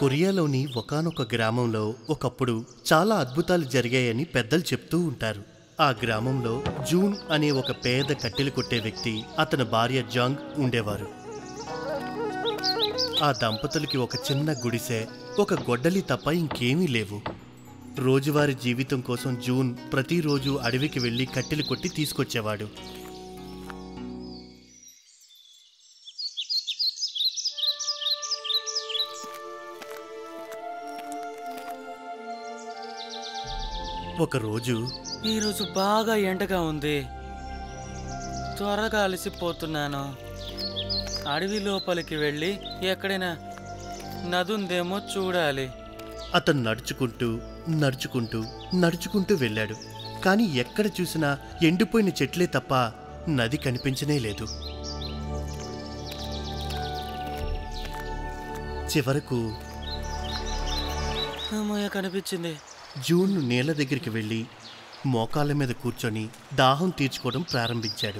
కొరియాలోని ఒకానొక గ్రామంలో ఒకప్పుడు చాలా అద్భుతాలు జరిగాయని పెద్దలు చెప్తూ ఉంటారు ఆ గ్రామంలో జూన్ అనే ఒక పేద కట్టెలు కొట్టే వ్యక్తి అతని భార్య జాంగ్ ఉండేవారు ఆ దంపతులకి ఒక చిన్న గుడిసె ఒక గొడ్డలి తప్ప ఇంకేమీ లేవు రోజువారీ జీవితం కోసం జూన్ ప్రతిరోజు అడవికి వెళ్లి కట్టెలు కొట్టి తీసుకొచ్చేవాడు ఒకరోజు ఈరోజు బాగా ఎండగా ఉంది త్వరగా అలసిపోతున్నాను అడవి లోపలికి వెళ్ళి ఎక్కడైనా నదుందేమో చూడాలి అతను నడుచుకుంటూ నడుచుకుంటూ నడుచుకుంటూ వెళ్ళాడు కానీ ఎక్కడ చూసినా ఎండిపోయిన చెట్లే తప్ప నది కనిపించనే లేదు చివరకు అమ్మయ్య కనిపించింది జూన్ నీళ్ల దగ్గరికి వెళ్ళి మోకాళ్ళ మీద కూర్చొని దాహం తీర్చుకోవడం ప్రారంభించాడు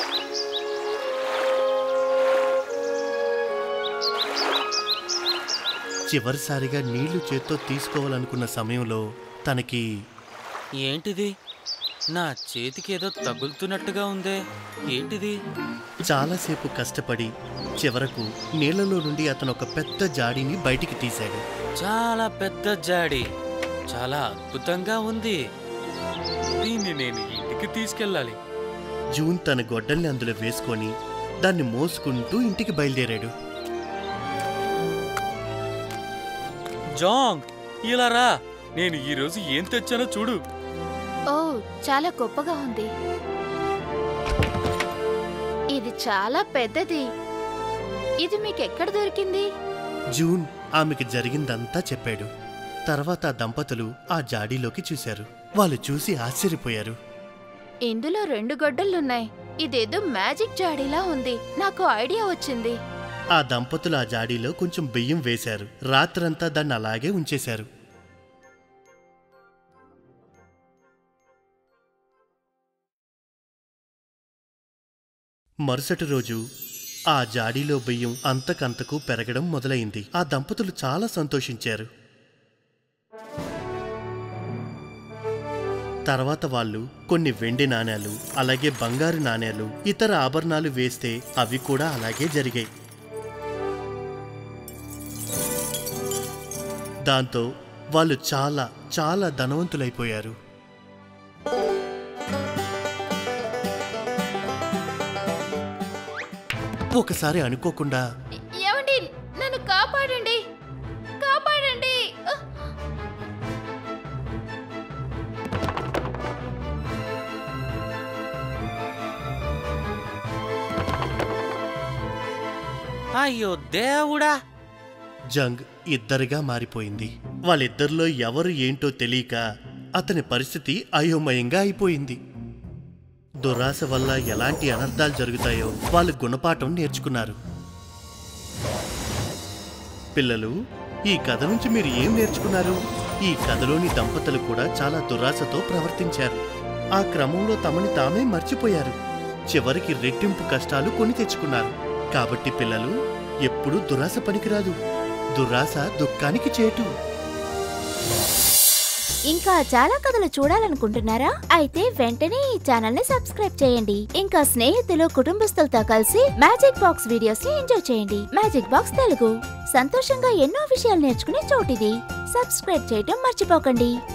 చివరిసారిగా నీళ్లు చేత్తో తీసుకోవాలనుకున్న సమయంలో తనకి ఏంటిది నా చేతికి ఏదో తగులుతున్నట్టుగా ఉందే ఏంటిది చాలాసేపు కష్టపడి చివరకు నీళ్లలో నుండి అతను ఒక పెద్ద జాడీని బయటికి తీశాడు చాలా పెద్ద జాడి చాలా అద్భుతంగా ఉంది దీన్ని నేను ఇంటికి తీసుకెళ్ళాలి జూన్ తన గొడ్డల్ని అందులో వేసుకొని దాన్ని మోసుకుంటూ ఇంటికి బయలుదేరాడు జాంగ్ ఇలా రా నేను ఈ రోజు ఏం తెచ్చానో చూడు ఓ చాలా గొప్పగా ఉంది ఇది చాలా పెద్దది ఇది మీకెక్కడ దొరికింది జూన్ ఆమెకి జరిగిందంతా చెప్పాడు తర్వాత ఆ దంపతులు ఆ జాడీలోకి చూశారు వాళ్ళు చూసి ఆశ్చర్యపోయారు ఇందులో రెండు గొడ్డలున్నాయి ఇదేదో మ్యాజిక్ జాడీలా ఉంది నాకు ఐడియా వచ్చింది ఆ దంపతులు ఆ జాడీలో కొంచెం బియ్యం వేశారు రాత్రంతా దాన్ని అలాగే ఉంచేశారు మరుసటి రోజు ఆ జాడీలో బియ్యం అంతకంతకు పెరగడం మొదలైంది ఆ దంపతులు చాలా సంతోషించారు తర్వాత వాళ్ళు కొన్ని వెండి నాణేలు అలాగే బంగారు నాణేలు ఇతర ఆభరణాలు వేస్తే అవి కూడా అలాగే జరిగాయి దాంతో వాళ్ళు చాలా చాలా ధనవంతులైపోయారు ఒకసారి అనుకోకుండా ఏమండి నన్ను కాపాడండి కాపాడండి ఆ! అయ్యో దేవుడా జంగ్ ఇద్దరిగా మారిపోయింది వాళ్ళిద్దరిలో ఎవరు ఏంటో తెలియక అతని పరిస్థితి అయోమయంగా అయిపోయింది దురాశ వల్ల ఎలాంటి అనర్థాలు జరుగుతాయో వాళ్ళు గుణపాఠం నేర్చుకున్నారు పిల్లలు ఈ కథ నుంచి మీరు ఏం నేర్చుకున్నారు ఈ కథలోని దంపతులు కూడా చాలా దురాశతో ప్రవర్తించారు ఆ క్రమంలో తమని తామే మర్చిపోయారు చివరికి రెట్టింపు కష్టాలు కొని తెచ్చుకున్నారు కాబట్టి పిల్లలు ఎప్పుడూ దురాశ పనికిరాదు దురాశ దుఃఖానికి చేటు ఇంకా చాలా కథలు చూడాలనుకుంటున్నారా అయితే వెంటనే ఈ ఛానల్ ని సబ్స్క్రైబ్ చేయండి ఇంకా స్నేహితులు కుటుంబస్తులతో కలిసి మ్యాజిక్ బాక్స్ వీడియోస్ ని ఎంజాయ్ చేయండి మ్యాజిక్ బాక్స్ తెలుగు సంతోషంగా ఎన్నో విషయాలు నేర్చుకునే చోటిది సబ్స్క్రైబ్ చేయటం మర్చిపోకండి